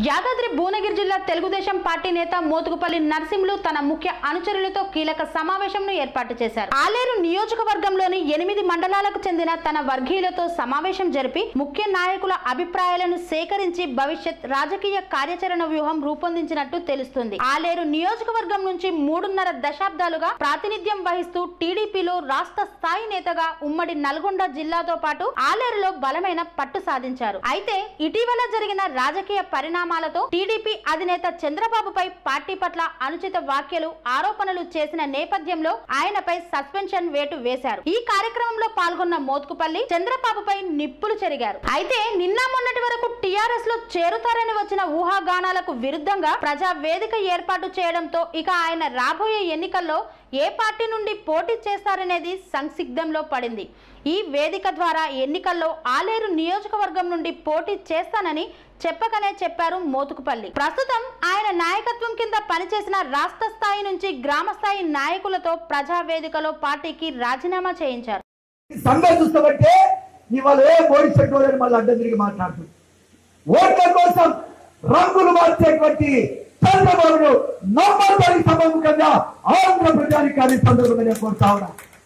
యాదాద్రి భువనగిరి జిల్లా తెలుగుదేశం పార్టీ నేత మోతుకుపల్లి నరసింహులు తన ముఖ్య అనుచరులతో కీలక సమావేశంను ఏర్పాటు చేశారు ఆలేరు నియోజకవర్గంలోని ఎనిమిది మండలాలకు చెందిన తన వర్గీయులతో సమావేశం జరిపి ముఖ్య నాయకుల అభిప్రాయాలను సేకరించి భవిష్యత్ రాజకీయ కార్యాచరణ వ్యూహం రూపొందించినట్టు తెలుస్తుంది ఆలేరు నియోజకవర్గం నుంచి మూడున్నర దశాబ్దాలుగా ప్రాతినిధ్యం వహిస్తూ టీడీపీలో రాష్ట్ర స్థాయి నేతగా ఉమ్మడి నల్గొండ జిల్లాతో పాటు ఆలేరులో బలమైన పట్టు సాధించారు అయితే ఇటీవల జరిగిన రాజకీయ పరిణామాలతో టీడీపీ అధినేత చంద్రబాబుపై పార్టీ పట్ల అనుచిత వ్యాఖ్యలు ఆరోపణలు చేసిన నేపథ్యంలో ఆయనపై సస్పెన్షన్ వేటు వేశారు ఈ కార్యక్రమంలో పాల్గొన్న మోత్కుపల్లి చంద్రబాబుపై నిప్పులు చెరిగారు అయితే నిన్న మొన్నటి వరకు టీఆర్ఎస్ లో చేరుతారని వచ్చిన ఊహాగానాలకు విరుద్ధంగా ప్రజా వేదిక ఏర్పాటు చేయడంతో ఇక ఆయన రాబోయే ఎన్నికల్లో ఏ పార్టీ నుండి పోటీ చేస్తారనేది సంసిగ్ధంలో పడింది ఈ వేదిక ద్వారా ఎన్నికల్లో ఆలేరు నియోజకవర్గం నుండి పోటీ చేస్తానని చెప్పకనే చెప్పారు మోతుకుపల్లి ప్రస్తుతం ఆయన నాయకత్వం కింద పనిచేసిన రాష్ట్ర స్థాయి నుంచి గ్రామ స్థాయి నాయకులతో ప్రజా వేదికలో పార్టీకి రాజీనామా చేయించారు సంఘం చూస్తామంటే ఇవాళ ఏ మోడీ చెడ్డోళ్ళని మళ్ళీ అడ్డం తిరిగి మాట్లాడుతుంది ఓట్ల కోసం రంగులు మార్చేటువంటి చంద్రబాబును నమ్మకానికి సభముఖంగా ఆంధ్ర ప్రజానికాన్ని సందర్భంగా నేను కోరుతా ఉన్నా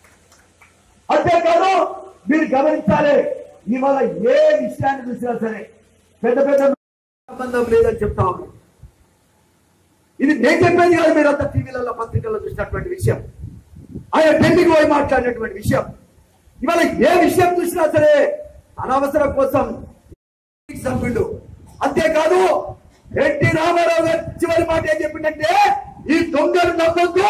అంతేకాదు మీరు గమనించాలి ఇవాళ ఏ విషయాన్ని చూసినా సరే పెద్ద పెద్ద సంబంధం లేదని చెప్తా ఉన్నాం ఇది నేను చెప్పేది కాదు మీరు అంతా టీవీలలో పత్రికల్లో చూసినటువంటి విషయం ఆయన ఢిల్లీకి పోయి మాట్లాడినటువంటి విషయం ఇవాళ ఏ విషయం చూసినా సరే అనవసరం కోసం సభ్యుడు అంతేకాదు ఎన్టీ రామారావు గారు చివరి మాట ఏం చెప్పిందంటే ఈ దొంగలు నమ్మొద్దు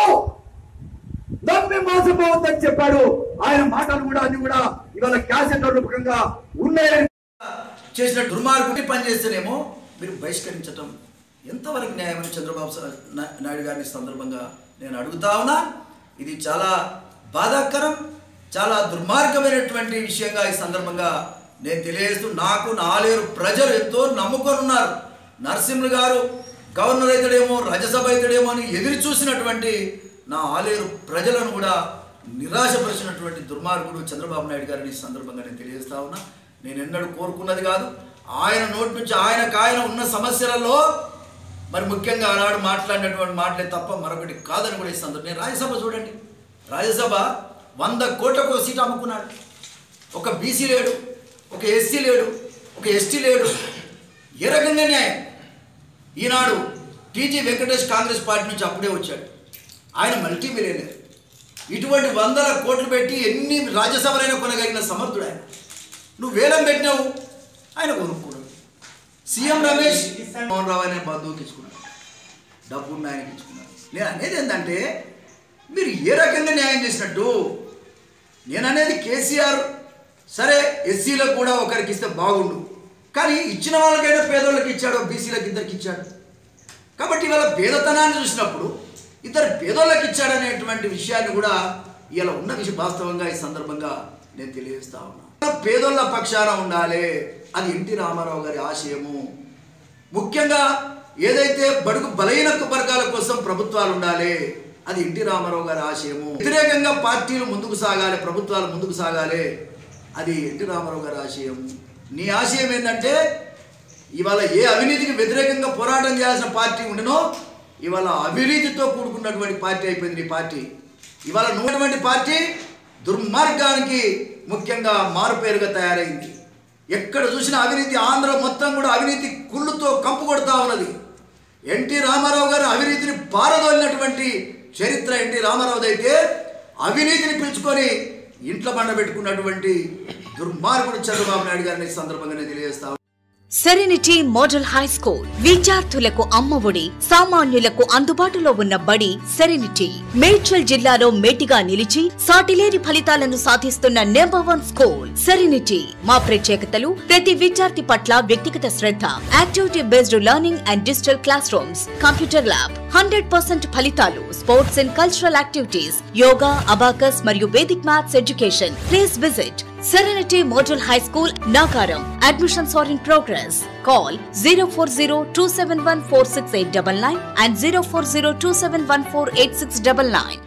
నమ్మి మోసపోవద్దని చెప్పాడు ఆయన మాటలు కూడా అన్ని కూడా ఇవాళ క్యాసెట్ రూపకంగా ఉన్నాయని చేసిన దుర్మార్గుడి పనిచేస్తేనేమో మీరు బహిష్కరించటం ఎంతవరకు న్యాయమని చంద్రబాబు సా- నా- నాయుడు గారిని ఈ సందర్భంగా నేను అడుగుతా ఉన్నా ఇది చాలా బాధాకరం చాలా దుర్మార్గమైనటువంటి విషయంగా ఈ సందర్భంగా నేను తెలియజేస్తూ నాకు నాలేరు ప్రజలు ఎంతో నమ్ముకొని ఉన్నారు నరసింహులు గారు గవర్నర్ అవుతాడేమో రాజ్యసభ అవుతాడేమో అని ఎదురు చూసినటువంటి నా ఆలేరు ప్రజలను కూడా నిరాశపరిచినటువంటి దుర్మార్గుడు చంద్రబాబు నాయుడు గారిని ఈ సందర్భంగా నేను తెలియజేస్తా ఉన్నా నేను ఎన్నడూ కోరుకున్నది కాదు ఆయన నోటి నుంచి ఆయనకు ఆయన ఉన్న సమస్యలలో మరి ముఖ్యంగా ఆనాడు మాట్లాడినటువంటి మాటలే తప్ప మరొకటి కాదని కూడా ఈ సందర్భం నేను రాజ్యసభ చూడండి రాజ్యసభ వంద కోట్లకు ఒక సీటు అమ్ముకున్నాడు ఒక బీసీ లేడు ఒక ఎస్సీ లేడు ఒక ఎస్టీ లేడు ఏ రకంగా న్యాయం ఈనాడు టీజీ వెంకటేష్ కాంగ్రెస్ పార్టీ నుంచి అప్పుడే వచ్చాడు ఆయన మల్టీ మిలియనర్ ఇటువంటి వందల కోట్లు పెట్టి ఎన్ని రాజ్యసభలైనా కొనగలిగిన సమర్థుడు ఆయన నువ్వు వేలం పెట్టినావు ఆయన కొనుక్కున్నాడు సీఎం రమేష్ మోహన్ రావు అనే బంధువుకి ఇచ్చుకున్నాడు డబ్బున్న ఆయనకి ఇచ్చుకున్నాడు నేను అనేది ఏంటంటే మీరు ఏ రకంగా న్యాయం చేసినట్టు నేను అనేది కేసీఆర్ సరే ఎస్సీలకు కూడా ఒకరికి ఇస్తే బాగుండు కానీ ఇచ్చిన వాళ్ళకైనా పేదోళ్ళకి ఇచ్చాడు బీసీలకు ఇద్దరికి ఇచ్చాడు కాబట్టి ఇవాళ పేదతనాన్ని చూసినప్పుడు ఇద్దరు పేదోళ్ళకి ఇచ్చాడనేటువంటి విషయాన్ని కూడా ఇలా ఉన్న విషయం వాస్తవంగా ఈ సందర్భంగా నేను తెలియజేస్తా ఉన్నా పేదోళ్ళ పక్షాన ఉండాలి అది ఎన్టీ రామారావు గారి ఆశయము ముఖ్యంగా ఏదైతే బడుగు బలహీన వర్గాల కోసం ప్రభుత్వాలు ఉండాలి అది ఎన్టీ రామారావు గారి ఆశయము వ్యతిరేకంగా పార్టీలు ముందుకు సాగాలి ప్రభుత్వాలు ముందుకు సాగాలి అది ఎన్టీ రామారావు గారి ఆశయం నీ ఆశయం ఏంటంటే ఇవాళ ఏ అవినీతికి వ్యతిరేకంగా పోరాటం చేయాల్సిన పార్టీ ఉండనో ఇవాళ అవినీతితో కూడుకున్నటువంటి పార్టీ అయిపోయింది నీ పార్టీ ఇవాళ నువ్వున్నటువంటి పార్టీ దుర్మార్గానికి ముఖ్యంగా మారుపేరుగా తయారైంది ఎక్కడ చూసినా అవినీతి ఆంధ్ర మొత్తం కూడా అవినీతి కుళ్ళుతో కంపు కొడతా ఉన్నది ఎన్టీ రామారావు గారు అవినీతిని పారదోలినటువంటి చరిత్ర ఎన్టీ రామారావు అయితే అవినీతిని పిలుచుకొని ఇంట్లో బండ పెట్టుకున్నటువంటి దుర్మార్గుడు చంద్రబాబు నాయుడు గారిని ఈ సందర్భంగా నేను తెలియజేస్తా సెరెనిటీ మోడల్ హై స్కూల్ విద్యార్థులకు అమ్మఒడి సామాన్యులకు అందుబాటులో ఉన్న బడి సెరెనిటీ మేడ్చల్ జిల్లాలో మేటిగా నిలిచి సాటిలేని ఫలితాలను సాధిస్తున్న నెంబర్ వన్ స్కూల్ సెరెనిటీ మా ప్రత్యేకతలు ప్రతి విద్యార్థి పట్ల వ్యక్తిగత శ్రద్ధ activity based learning and digital classrooms computer lab hundred percent ఫలితాలు sports and cultural activities yoga abacus మరియు Vedic maths education please visit Serenity Model High School, Nagaram. Admissions are in progress. Call 040 and 040 2714869